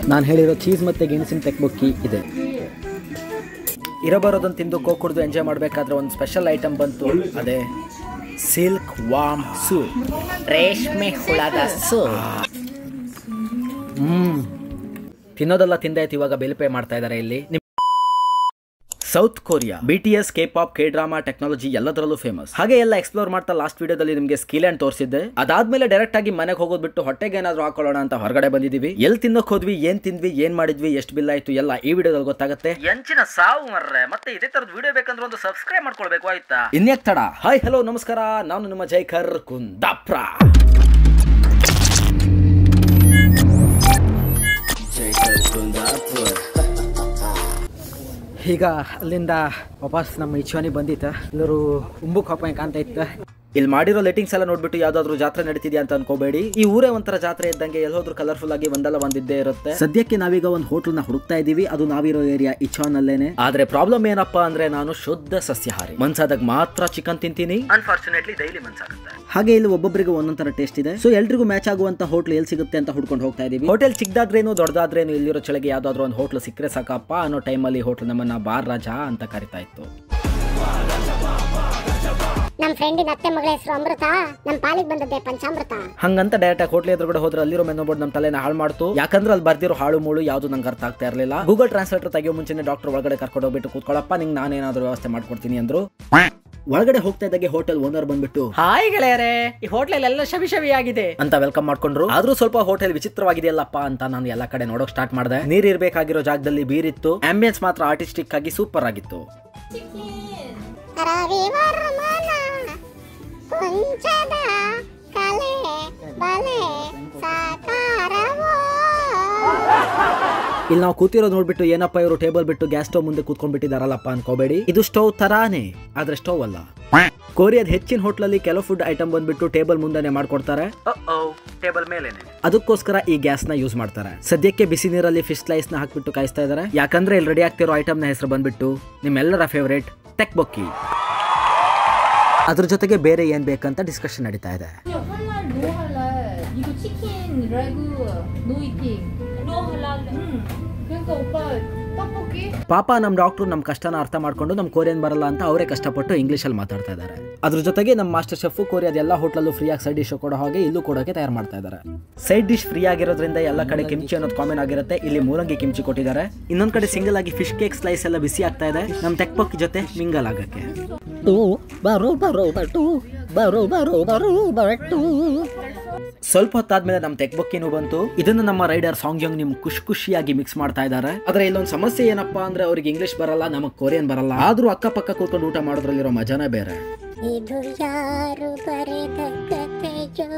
ನಾನು ಹೇಳಿರೋ ಚೀಸ್ ಮತ್ತೆ ಗೆಣಸಿನ ತೆಕ್ಬೊಕ್ಕಿ ಇದೆ ಇರಬರೋದನ್ನು ತಿಂದು ಕೋಕ್ ಕುಡಿದು ಎಂಜಾಯ್ ಮಾಡಬೇಕಾದ್ರೆ ಒಂದು ಸ್ಪೆಷಲ್ ಐಟಮ್ ಬಂತು ಅದೇ ಸಿಲ್ಕ್ ವಾಮ್ ಸೂಪ್ ರೇಷ್ಮೆ ಹುಳದ ಸೂಪ್ ಹ್ಮ್ ತಿನ್ನೋದೆಲ್ಲ ತಿಂದಾಯ್ತು ಇವಾಗ ಬಿಲ್ ಪೇ ಮಾಡ್ತಾ ಇದ್ದಾರೆ ಇಲ್ಲಿ ನಿಮ್- South Korea B T S K pop K drama technology ಎಲ್ಲದರಲ್ಲೂ ಫೇಮಸ್ ಹಾಗೆ ಎಲ್ಲ ಎಕ್ಸ್ಪ್ಲೋರ್ ಮಾಡ್ತಾ ಲಾಸ್ಟ್ ವಿಡಿಯೋದಲ್ಲಿ ನಿಮಗೆ ಸ್ಕಿಲ್ ಅಂಡ್ ತೋರಿಸಿದ್ದೆ ಅದಾದ್ಮೇಲೆ ಡೈರೆಕ್ಟ್ ಆಗಿ ಮನೆಗೆ ಹೋಗೋದ್ ಬಿಟ್ಟು ಹೊಟ್ಟೆಗೆ ಏನಾದ್ರು ಹಾಕೊಳ್ಳೋಣ ಅಂತ ಹೊರಗಡೆ ಬಂದಿದೀವಿ ಎಲ್ಲಿ ತಿನ್ನೋಕ್ ಹೋದ್ವಿ ಏನ್ ತಿಂದ್ವಿ ಏನ್ ಮಾಡಿದ್ವಿ ಎಷ್ಟು ಬಿಲ್ ಆಯ್ತು ಎಲ್ಲ ಈ ವಿಡಿಯೋದಲ್ಲಿ ಗೊತ್ತಾಗುತ್ತೆ ಎಂಚಿನ ಸಾವು ಮರ್ರೆ ಮತ್ತೆ ಇದೇ ತರದ ವಿಡಿಯೋ ಬೇಕಂದ್ರೆ ಒಂದು ಸಬ್ಸ್ಕ್ರೈಬ್ ಮಾಡ್ಕೊಳ್ಬೇಕು ಆಯ್ತಾ ಇನ್ಯಾಕ್ ತಡ ಹಾಯ್ ಹಲೋ ನಮಸ್ಕಾರ ನಾನು ನಿಮ್ಮ ಜೈಕರ್ ಕುಂದಾಪ್ರ ಈಗ ಅಲ್ಲಿಂದ ವಾಪಸ್ ನಮ್ಮ ಇಚ್ಛಾನಿ ಬಂದಿತ್ತ ಎಲ್ಲರೂ ಉಂಬುಕ್ ಹೋಗ್ಬೇಕ ಅಂತ ಇತ್ತ ಇಲ್ಲಿ ಮಾಡಿರೋ ಲೈಟಿಂಗ್ಸ್ ಎಲ್ಲ ನೋಡ್ಬಿಟ್ಟು ಯಾವ್ದಾದ್ರು ಜಾತ್ರೆ ನಡೀತಿದ್ಯಾ ಅಂತ ಅನ್ಕೋಬೇಡಿ ಈ ಊರೇ ಒಂಥರ ಜಾತ್ರೆ ಇದ್ದಂಗೆ ಎಲ್ಲಿ ಹೋದ್ರು ಕಲರ್ಫುಲ್ ಆಗಿ ಒಂದಲ್ಲ ಒಂದಿದ್ದೇ ಇರುತ್ತೆ ಸದ್ಯಕ್ಕೆ ನಾವೀಗ ಒಂದು ಹೋಟೆಲ್ ನ ಹುಡುಕ್ತಾ ಇದೀವಿ ಅದು ನಾವಿರೋ ಏರಿಯಾ ಇಚಾನ್ ಅಲ್ಲೇನೆ ಆದ್ರೆ ಪ್ರಾಬ್ಲಮ್ ಏನಪ್ಪಾ ಅಂದ್ರೆ ನಾನು ಶುದ್ಧ ಸಸ್ಯಾಹಾರಿ ಮನ್ಸಾದಾಗ ಮಾತ್ರ ಚಿಕನ್ ತಿಂತೀನಿ ಅನ್ಫಾರ್ಚುನೇಟ್ಲಿ ಡೈಲಿ ಮನ್ಸಾಗುತ್ತೆ ಹಾಗೆ ಇಲ್ಲಿ ಒಬ್ಬೊಬ್ಬರಿಗೆ ಒಂದೊಂದ್ ತರ ಟೇಸ್ಟ್ ಇದೆ ಸೊ ಎಲ್ರಿಗೂ ಮ್ಯಾಚ್ ಆಗುವಂತ ಹೋಟ್ಲ್ ಎಲ್ಲಿ ಸಿಗುತ್ತೆ ಅಂತ ಹುಡ್ಕೊಂಡು ಹೋಗ್ತಾ ಇದೀವಿ ಹೋಟೆಲ್ ಚಿಕ್ಕದಾದ್ರೇನು ದೊಡ್ಡದಾದ್ರೇನು ಇಲ್ಲಿರೋ ಚಳಿಗೆ ಯಾವ್ದಾದ್ರು ಒಂದು ಹೋಟ್ಲ್ ಸಿಕ್ಕರೆ ಸಾಕಪ್ಪ ಅನ್ನೋ ಟೈಮಲ್ಲಿ ಹೋಟ್ಲ್ ನಮ್ಮನ್ನ ಬಾರ್ ರಾಜ ಅಂತ ಕರಿತಾ ಇತ್ತು ನಮ್ ಫ್ರೆಂಡಿನ ಅತ್ತೆ ಮಗಳ ಹೆಸರು ಅಮೃತ ನಮ್ ಪಾಲಿಗೆ ಬಂದದ್ದೆ ಪಂಚಾಮೃತ ಹಂಗಂತ ಡೈರೆಕ್ಟ್ ಆಗಿ ಹೋಟ್ಲ್ ಎದುರುಗಡೆ ಹೋದ್ರೆ ಅಲ್ಲಿರೋ ಮೆನು ಬೋರ್ಡ್ ನಮ್ಮ ತಲೆನ ಹಾಳು ಮಾಡ್ತು ಯಾಕಂದ್ರೆ ಅಲ್ಲಿ ಬರ್ದಿರೋ ಹಾಳು ಮೂಳು ಯಾವ್ದು ನಂಗೆ ಅರ್ಥ ಆಗ್ತಾ ಇರಲಿಲ್ಲ ಗೂಗಲ್ ಟ್ರಾನ್ಸ್ಲೇಟರ್ ತೆಗಿಯೋ ಮುಂಚೆನೆ ಡಾಕ್ಟರ್ ಒಳಗಡೆ ಕರ್ಕೊಂಡು ಹೋಗ್ಬಿಟ್ಟು ಕೂತ್ಕೊಳ್ಳಪ್ಪ ನಿಂಗೆ ನಾನೇನಾದ್ರೂ ವ್ಯವಸ್ಥೆ ಮಾಡ್ಕೊಡ್ತೀನಿ ಅಂದ್ರು ಒಳಗಡೆ ಹೋಗ್ತಾ ಇದ್ದಾಗೆ ಹೋಟೆಲ್ ಓನರ್ ಬಂದ್ಬಿಟ್ಟು ಹಾಯ್ ಗೆಳೆಯರೇ ಈ ಹೋಟೆಲ್ ಎಲ್ಲ ಶವಿ ಶವಿ ಆಗಿದೆ ಅಂತ ವೆಲ್ಕಮ್ ಮಾಡ್ಕೊಂಡ್ರು ಆದ್ರೂ ಸ್ವಲ್ಪ ಹೋಟೆಲ್ ವಿಚಿತ್ರವಾಗಿದೆಯಲ್ಲಪ್ಪ ಅಂತ ನಾನು ಎಲ್ಲ ಕಡೆ ನೋಡೋಕ್ ಸ್ಟಾರ್ಟ್ ಮಾಡಿದೆ ನೀರ್ ಇರ್ಬೇಕಾಗಿರೋ ಜಾಗದಲ್ಲಿ ಬೀರಿತ್ತು ಆಂಬಿಯನ್ಸ್ ಮಾತ್ರ ಆರ್ಟಿಸ್ಟಿಕ್ ಆಗಿ ಸೂಪರ್ ಆಗಿತ್ತು ರವಿವರ್ಮನ ಕೊಂಚದ ಕಲೆ ಬಲೆ ಸಾಕಾರವೋ ಇಲ್ಲಿ ನಾವು ಕೂತಿರೋದು ನೋಡ್ಬಿಟ್ಟು ಏನಪ್ಪ ಇವರು ಟೇಬಲ್ ಬಿಟ್ಟು ಗ್ಯಾಸ್ ಸ್ಟವ್ ಮುಂದೆ ಕೂತ್ಕೊಂಡ್ಬಿಟ್ಟಿದಾರಲ್ಲಪ್ಪ ಅನ್ಕೋಬೇಡಿ ಇದು ಸ್ಟವ್ ತರಾನೇ ಆದ್ರೆ ಸ್ಟವ್ ಅಲ್ಲ ಕೊರಿಯಾದ ಹೆಚ್ಚಿನ ಹೋಟ್ಲಲ್ಲಿ ಕೆಲವು ಫುಡ್ ಐಟಮ್ ಬಂದ್ಬಿಟ್ಟು ಟೇಬಲ್ ಮುಂದೆನೆ ಮಾಡ್ಕೊಡ್ತಾರೆ ಟೇಬಲ್ ಮೇಲೆ ಅದಕ್ಕೋಸ್ಕರ ಈ ಗ್ಯಾಸ್ ನ ಯೂಸ್ ಮಾಡ್ತಾರೆ ಸದ್ಯಕ್ಕೆ ಬಿಸಿ ನೀರಲ್ಲಿ ಫಿಶ್ ಸ್ಲೈಸ್ ನ ಹಾಕ್ಬಿಟ್ಟು ಕಾಯಿಸ್ತಾ ಇದಾರೆ ಯಾಕಂದ್ರೆ ಇಲ್ಲಿ ರೆಡಿ ಆಗ್ತಿರೋ ಐಟಮ್ ನ ಹೆಸರು ಬಂದ್ಬಿಟ್ಟು ನಿಮ್ಮೆಲ್ಲರ ಫೇವರೇಟ್ ತೆಕ್ ಬೊಕ್ಕಿ ಅದ್ರ ಜೊತೆಗೆ ಬೇರೆ ಏನ್ ಬೇಕಂತ ಡಿಸ್ಕಷನ್ ನಡೀತಾ ಇದೆ 할랄 노 할랄 이거 치킨 레그 노 이팅 노 할랄 응 그러니까 오빠 떡볶이 ಪಾಪ ನಮ್ ಡಾಕ್ಟ್ರು ನಮ್ ಕಷ್ಟನ ಅರ್ಥ ಮಾಡ್ಕೊಂಡು ನಮ್ ಕೊರಿಯನ್ ಬರಲ್ಲ ಅಂತ ಅವರೇ ಕಷ್ಟಪಟ್ಟು ಇಂಗ್ಲಿಷ್ ಅಲ್ಲಿ ಮಾತಾಡ್ತಾ ಇದ್ದಾರೆ ಅದ್ರ ಜೊತೆಗೆ ನಮ್ಮ ಮಾಸ್ಟರ್ ಶೆಫ್ ಕೊರಿಯಾದ ಎಲ್ಲ ಹೋಟ್ಲಲ್ಲೂ ಫ್ರೀ ಆಗಿ ಸೈಡ್ ಡಿಶ್ ಕೊಡೋ ಹಾಗೆ ಇಲ್ಲೂ ಕೊಡೋಕೆ ತಯಾರು ಮಾಡ್ತಾ ಇದ್ದಾರೆ ಸೈಡ್ ಡಿಶ್ ಫ್ರೀ ಆಗಿರೋದ್ರಿಂದ ಎಲ್ಲ ಕಡೆ ಕಿಮ್ಚಿ ಅನ್ನೋದು ಕಾಮನ್ ಆಗಿರುತ್ತೆ ಇಲ್ಲಿ ಮೂಲಂಗಿ ಕಿಮ್ಚಿ ಕೊಟ್ಟಿದ್ದಾರೆ ಇನ್ನೊಂದ್ ಕಡೆ ಸಿಂಗಲ್ ಆಗಿ ಫಿಶ್ ಕೇಕ್ ಸ್ಲೈಸ್ ಎಲ್ಲ ಬಿಸಿ ಆಗ್ತಾ ಇದೆ ನಮ್ ತೆಕ್ಪಕ್ ಜೊತೆ ಮಿಂಗಲ್ ಆಗಕ್ಕೆ ಸ್ವಲ್ಪ ಹೊತ್ತಾದ್ಮೇಲೆ ನಮ್ಮ ತೆಕ್ಬೊಕ್ಕಿನೂ ಬಂತು ಇದನ್ನು ನಮ್ಮ ರೈಡರ್ ಸಾಂಗ್ ಯಂಗ್ ನಿಮ್ ಖುಷಿ ಖುಷಿಯಾಗಿ ಮಿಕ್ಸ್ ಮಾಡ್ತಾ ಇದ್ದಾರೆ ಆದ್ರೆ ಇಲ್ಲೊಂದು ಸಮಸ್ಯೆ ಏನಪ್ಪಾ ಅಂದ್ರೆ ಅವ್ರಿಗೆ ಇಂಗ್ಲಿಷ್ ಬರಲ್ಲ ನಮಗ್ ಕೊರಿಯನ್ ಬರಲ್ಲ ಆದ್ರೂ ಅಕ್ಕಪಕ್ಕ ಕೂತ್ಕೊಂಡು ಊಟ ಮಾಡೋದ್ರಲ್ಲಿರೋ ಮಜಾನೇ ಬೇರೆ ಇದು ಯಾರು ಬರೆದ ಕಥೆಯೋ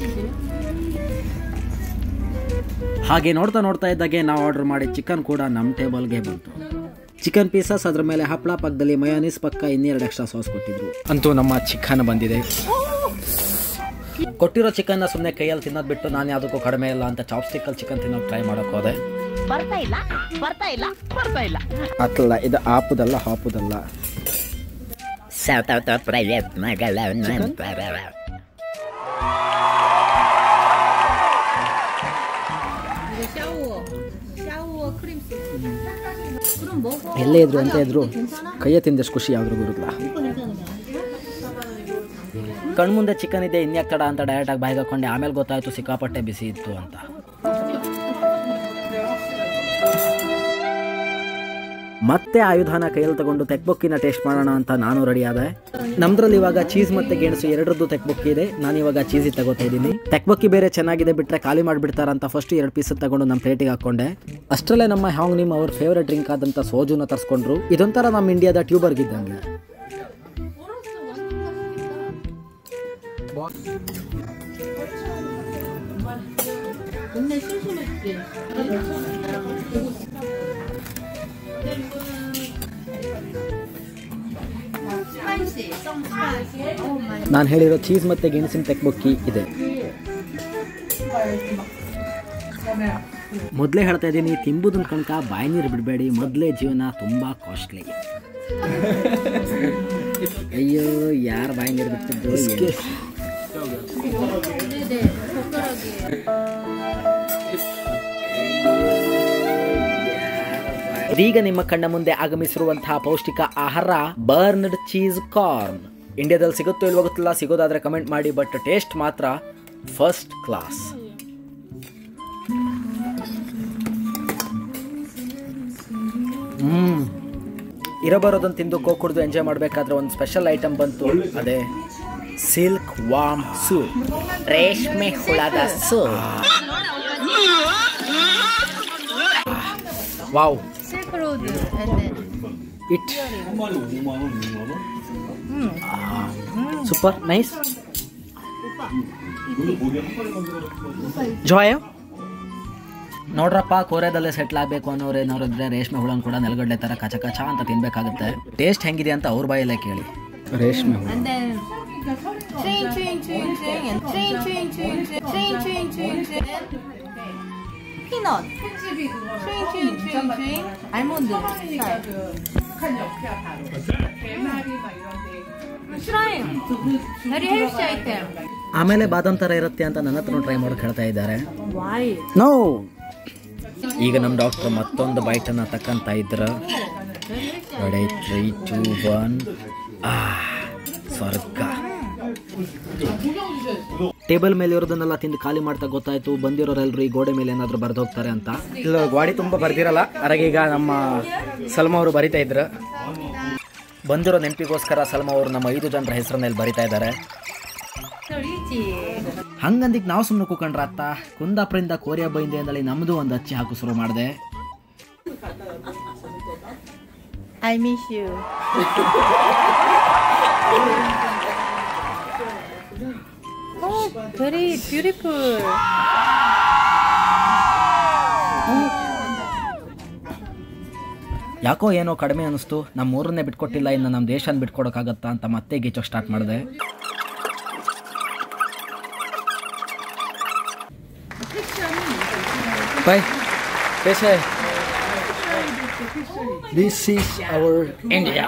ಹಾಗೆ ನೋಡ್ತಾ ನೋಡ್ತಾ ಇದ್ದಾಗೆ ನಾವು ಆರ್ಡರ್ ಮಾಡಿ ಚಿಕನ್ ಕೂಡ ನಮ್ಮ ಟೇಬಲ್ಗೆ ಬಂತು ಚಿಕನ್ ಪೀಸಸ್ ಅದ್ರ ಮೇಲೆ ಹಪ್ಪಳ ಪಕ್ಕದಲ್ಲಿ ಮಯೋನಿಸ್ ಪಕ್ಕ ಇನ್ನೆರಡು ಎಕ್ಸ್ಟ್ರಾ ಸಾಸ್ ಕೊಟ್ಟಿದ್ರು ಅಂತೂ ನಮ್ಮ ಚಿಕನ್ ಬಂದಿದೆ ಕೊಟ್ಟಿರೋ ಚಿಕನ್ನ ಸುಮ್ಮನೆ ಕೈಯಲ್ಲಿ ತಿನ್ನೋದು ಬಿಟ್ಟು ನಾನು ಯಾವುದಕ್ಕೂ ಕಡಿಮೆ ಇಲ್ಲ ಅಂತ ಚಾಪ್ಸ್ಟಿಕ್ಕಲ್ಲಿ ಚಿಕನ್ ತಿನ್ನೋಕೆ ಟ್ರೈ ಮಾಡೋಕೆ ಹೋದೆ ಬರ್ತಾ ಇಲ್ಲ ಬರ್ತಾ ಇಲ್ಲ ಬರ್ತಾ ಇಲ್ಲ ಅತ್ತಲ್ಲ ಇದು ಆಪುದಲ್ಲ ಹಾಪುದಲ್ಲ ಸತತ ಪ್ರಯತ್ನಗಳ ನಂತರ 이거 샤워 샤워 크림 소스 그럼 먹어 ಎಲ್ಲೇ ಇದ್ರು ಅಂತ ಇದ್ರು ಕೈಯೇ ತಿಂದಷ್ಟು ಖುಷಿ ಯಾವ್ದ್ರಿಗೂ ಇರಲ್ಲ ಕಣ್ಮುಂದೆ ಚಿಕನ್ ಇದೆ ಇನ್ಯಾಕ್ ತಡ ಅಂತ ಡೈರೆಕ್ಟ್ ಆಗಿ ಬಾಯಿಗೆ ಹಾಕೊಂಡೆ ಆಮೇಲೆ ಗೊತ್ತಾಯ್ತು ಸಿಕ್ಕಾಪಟ್ಟೆ ಬಿಸಿ ಇತ್ತು ಅಂತ ಮತ್ತೆ ಆಯುಧಾನ ಕೈಯಲ್ಲಿ ತಗೊಂಡು ತೆಕ್ಬೊಕ್ಕಿನ ಟೇಸ್ಟ್ ಮಾಡೋಣ ಅಂತ ನಾನು ರೆಡಿ ಆದೆ ನಮ್ದ್ರಲ್ಲಿ ಇವಾಗ ಚೀಸ್ ಮತ್ತೆ ಗೆಣಸು ಎರಡರದ್ದು ತೆಕ್ಬೊಕ್ಕಿ ಇದೆ ನಾನು ಇವಾಗ ಚೀಸಿ ತಗೋತಾ ಇದ್ದೀನಿ ತೆಕ್ಬೊಕ್ಕಿ ಬೇರೆ ಚೆನ್ನಾಗಿದೆ ಬಿಟ್ರೆ ಖಾಲಿ ಮಾಡಿಬಿಡ್ತಾರಂತ ಫಸ್ಟ್ ಎರಡು ಪೀಸ್ ತಗೊಂಡು ನಮ್ಮ ಪ್ಲೇಟಿಗೆ ಹಾಕೊಂಡೆ ಅಷ್ಟರಲ್ಲೇ ನಮ್ಮ ಹ್ಯಾಂಗ್ ನಿಮ್ ಅವ್ರ ಫೇವ್ರೆಟ್ ಡ್ರಿಂಕ್ ಆದಂತ ಸೋಜುನ ತರಿಸ್ಕೊಂಡ್ರು ಇದೊಂಥರ ನಮ್ಮ ಇಂಡಿಯಾದ ಟ್ಯೂಬರ್ಗ್ ಇದ್ದಂಗೆ 맨날 심심했지 스파이시 썸 스파이시 오 마이 ನಾನು ಹೇಳಿರೋ ಚೀಸ್ ಮತ್ತೆ ಗೆಣಸಿನ ತೆಕ್ಬೊಕ್ಕಿ ಇದೆ ಮೊದಲೇ ಹೇಳ್ತಾ ಇದ್ದೀನಿ ತಿಂಬುದನ್ ಕಣಕ ಬಾಯಿ ನೀರು ಬಿಡಬೇಡಿ ಮೊದಲೇ ಜೀವನ ತುಂಬ ಕಾಸ್ಟ್ಲಿ ಅಯ್ಯೋ ಯಾರು ಬಾಯಿ ನೀರು ಬಿಟ್ಟಿದ್ದು ಏನು? 네네 젓가락이 ಇದೀಗ ನಿಮ್ಮ ಕಣ್ಣ ಮುಂದೆ ಆಗಮಿಸಿರುವಂತಹ ಪೌಷ್ಟಿಕ ಆಹಾರ ಬರ್ನ್ಡ್ ಚೀಸ್ ಕಾರ್ನ್ ಇಂಡಿಯಾದಲ್ಲಿ ಸಿಗುತ್ತೋ ಇಲ್ವೋ ಗೊತ್ತಿಲ್ಲ ಸಿಗೋದಾದ್ರೆ ಕಮೆಂಟ್ ಮಾಡಿ ಬಟ್ ಟೇಸ್ಟ್ ಮಾತ್ರ ಫಸ್ಟ್ ಕ್ಲಾಸ್ ಹ್ಮ್ ಇರಬರೋದನ್ನು ತಿಂದು ಕೋಕ್ ಕುಡಿದು ಎಂಜಾಯ್ ಮಾಡಬೇಕಾದ್ರೆ ಒಂದು ಸ್ಪೆಷಲ್ ಐಟಮ್ ಬಂತು ಅದೇ ಸಿಲ್ಕ್ ವಾಮ್ ಸೂಪ್ ರೇಷ್ಮೆ ಹುಳದ soup wow Silk Road and then it super nice joy ನೋಡ್ರಪ್ಪ ಕೋರೆದಲ್ಲೇ ಸೆಟ್ಲ್ ಆಗಬೇಕು ಅನ್ನೋರು ಏನಾದ್ರು ಇದ್ರೆ ರೇಷ್ಮೆ ಹುಳನ್ ಕೂಡ ನೆಲಗಡ್ಡೆ ಥರ ಕಚ ಕಚ ಅಂತ ತಿನ್ಬೇಕಾಗುತ್ತೆ ಟೇಸ್ಟ್ ಹೆಂಗಿದೆ ಅಂತ ಅವ್ರ ಬಾಯಲ್ಲೇ ಕೇಳಿ ರೇಷ್ಮೆ ಹುಳ and then train train train train and train train train train train train train train peanut train train train train almond slime very healthy item ಆಮೇಲೆ ಬಾದಾಮ್ ಥರ ಇರುತ್ತೆ ಅಂತ ನನ್ನ ಹತ್ರ ಟ್ರೈ ಮಾಡೋಕೆ ಹೇಳ್ತಾ ಇದ್ದಾರೆ why ನೋ ಈಗ ನಮ್ಮ ಡಾಕ್ಟರ್ ಮತ್ತೊಂದು ಬೈಟನ್ನು ತಕ್ಕಂತ ಇದ್ರ ರೆಡಿ ತ್ರೀ ಟೂ ಒನ್ ಆ ಸ್ವರ್ಗ ಟೇಬಲ್ ಮೇಲೆ ಇರೋದನ್ನೆಲ್ಲ ತಿಂದು ಖಾಲಿ ಮಾಡ್ತಾ ಗೊತ್ತಾಯ್ತು ಬಂದಿರೋರೆಲ್ಲರೂ ಈ ಗೋಡೆ ಮೇಲೆ ಏನಾದರೂ ಬರೆದು ಹೋಗ್ತಾರೆ ಅಂತ ಇಲ್ಲ ಗಾಡಿ ತುಂಬ ಬರ್ದಿರಲ್ಲ ಅರಾಗ ಈಗ ನಮ್ಮ ಸಲ್ಮಾ ಅವರು ಬರಿತಾ ಇದ್ರು ಬಂದಿರೋ ನೆನಪಿಗೋಸ್ಕರ ಸಲ್ಮಾ ಅವರು ನಮ್ಮ ಐದು ಜನರ ಹೆಸರನ್ನಲ್ಲಿ ಬರಿತಾ ಇದ್ದಾರೆ so easy ಹಂಗಂದಿಕ್ ನಾವು ಸುಮ್ಮನೆ ಕೂಕೊಂಡ್ರ ಅತ್ತ ಕುಂದಾಪುರದಿಂದ ಕೋರಿಯಾ ಬೈಂದೆ ಅಂದಳಿ ನಮ್ದು ಒಂದು ಹಚ್ಚಿ ಹಾಕು ಶುರು ಮಾಡಿದೆ I miss you oh very beautiful ಯಾಕೋ ಏನೋ ಕಡಿಮೆ ಅನಿಸ್ತು ನಮ್ಮ ಊರನ್ನೇ ಬಿಟ್ಕೊಟ್ಟಿಲ್ಲ ಇನ್ನು ನಮ್ಮ ದೇಶನ ಬಿಟ್ಕೊಡೋಕ್ಕಾಗತ್ತಾ ಅಂತ ಮತ್ತೆ ಗೀಚೋಕೆ ಸ್ಟಾರ್ಟ್ ಮಾಡಿದೆ ಬಾಯ್ कैसे ದಿಸ್ ಈಸ್ ಅವರ್ ಇಂಡಿಯಾ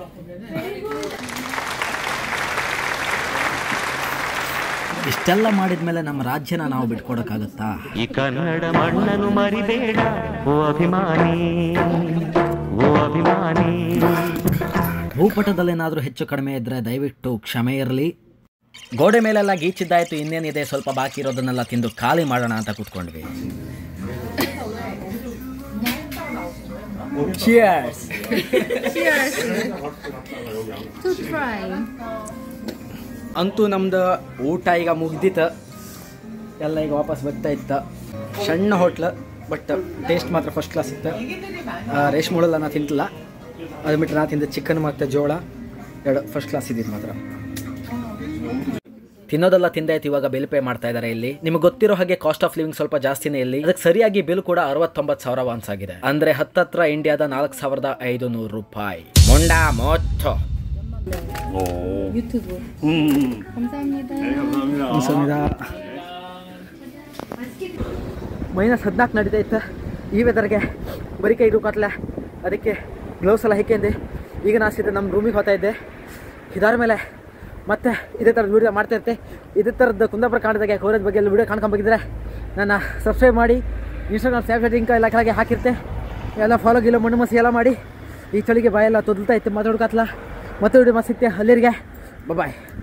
ಇಷ್ಟೆಲ್ಲ ಮಾಡಿದ್ಮೇಲೆ ನಮ್ಮ ರಾಜ್ಯನ ನಾವು ಬಿಟ್ಕೊಡಕ್ಕಾಗತ್ತಾ ಈ ಕನ್ನಡ ಮಣ್ಣನ್ನು ಮರಿಬೇಡ ಓ ಅಭಿಮಾನಿ ಓ ಅಭಿಮಾನಿ ಭೂಪಟದಲ್ಲೇನಾದರೂ ಹೆಚ್ಚು ಕಡಿಮೆ ಇದ್ದರೆ ದಯವಿಟ್ಟು ಕ್ಷಮೆ ಇರಲಿ ಗೋಡೆ ಮೇಲೆಲ್ಲ ಗೀಚಿದ್ದಾಯ್ತು ಇನ್ನೇನಿದೆ ಸ್ವಲ್ಪ ಬಾಕಿ ಇರೋದನ್ನೆಲ್ಲ ತಿಂದು ಖಾಲಿ ಮಾಡೋಣ ಅಂತ ಕೂತ್ಕೊಂಡ್ವಿ Cheers. to try ಅಂತೂ ನಮ್ದು ಊಟ ಈಗ ಮುಗ್ದಿತ್ತು ಎಲ್ಲ ಈಗ ವಾಪಸ್ ಬರ್ತಾ ಇತ್ತು ಸಣ್ಣ ಹೋಟ್ಲ ಬಟ್ ಟೇಸ್ಟ್ ಮಾತ್ರ ಫಸ್ಟ್ ಕ್ಲಾಸ್ ಇತ್ತು ಆ, ರೇಷ್ಮೆ ಹುಳೆಲ್ಲ ನಾ ತಿಂತಿಲ್ಲ ಅದು ಬಿಟ್ಟರೆ ನಾ ತಿಂದ ಚಿಕನ್ ಮತ್ತು ಜೋಳ ಎರಡು ಫಸ್ಟ್ ಕ್ಲಾಸ್ ಇದ್ದಿದ್ದು ಮಾತ್ರ ತಿನ್ನೋದೆಲ್ಲ ತಿಂದಾಯ್ತು ಇವಾಗ ಬಿಲ್ ಪೇ ಮಾಡ್ತಾ ಇದ್ದಾರೆ ಇಲ್ಲಿ ನಿಮ್ಗೆ ಗೊತ್ತಿರೋ ಹಾಗೆ ಕಾಸ್ಟ್ ಆಫ್ ಲಿವಿಂಗ್ ಸ್ವಲ್ಪ ಜಾಸ್ತಿನೇ ಇಲ್ಲಿ ಅದಕ್ಕೆ ಸರಿಯಾಗಿ ಬಿಲ್ ಕೂಡ ಅರವತ್ತೊಂಬತ್ತು ಸಾವಿರ ವಾನ್ಸ್ ಆಗಿದೆ ಅಂದ್ರೆ ಹತ್ತತ್ರ ಇಂಡಿಯಾದ ನಾಲ್ಕು ಸಾವಿರದ ಐದು ನೂರು ರೂಪಾಯಿ ಮುಂಡಾ ಮೊಚ್ಚೋ 유튜브 감사합니다 ಮೈನಸ್ ಹದಿನಾಲ್ಕು ನಡೀತಾ ಇತ್ತು ಈ ವೆದರ್ಗೆ ಬರೀ ಕೈ ಕತ್ಲೆ ಅದಕ್ಕೆ ಗ್ಲೌಸ್ ಎಲ್ಲ ಹಾಕ್ಯಂದು ಈಗ ನಾ ಸೀದಾ ನಮ್ಮ ರೂಮಿಗೆ ಹೋಗ್ತಾ ಇದ್ದೆ ಇದಾದ ಮೇಲೆ ಮತ್ತೆ ಇದೇ ಥರದ ವೀಡಿಯೋ ಮಾಡ್ತಾ ಇರ್ತೆ ಇದೇ ಥರದ್ದು ಕುಂದಾಪುರ ಕಾಂಡದಾಗೆ ಕೋರದ ಬಗ್ಗೆ ಎಲ್ಲ ವೀಡಿಯೋ ಕಾಣ್ಕೊಂಬೇಕಿದ್ರೆ ನನ್ನ ಸಬ್ಸ್ಕ್ರೈಬ್ ಮಾಡಿ ಇನ್ಸ್ಟಾಗ್ರಾಮ್ ಸ್ನ್ಯಾಪ್ಚಾಟ್ ಲಿಂಕ್ ಎಲ್ಲ ಕೆಳಗೆ ಹಾಕಿರ್ತೆ ಎಲ್ಲ ಫಾಲೋ ಗಿಲೋ ಮಣ್ಣು ಮಸಿ ಎಲ್ಲ ಮಾಡಿ ಈ ಚಳಿಗೆ ಬಾಯೆಲ್ಲ ತೊದಲ್ತಾ ಇತ್ತು ಮಾತಾಡ್ಕತ್ಲ ಮತ್ತೆ ವಿಡಿಯೋ ಮಸ್ತಿತ್ತೆ ಅಲ್ಲಿರಿಗೆ ಬಾಯ್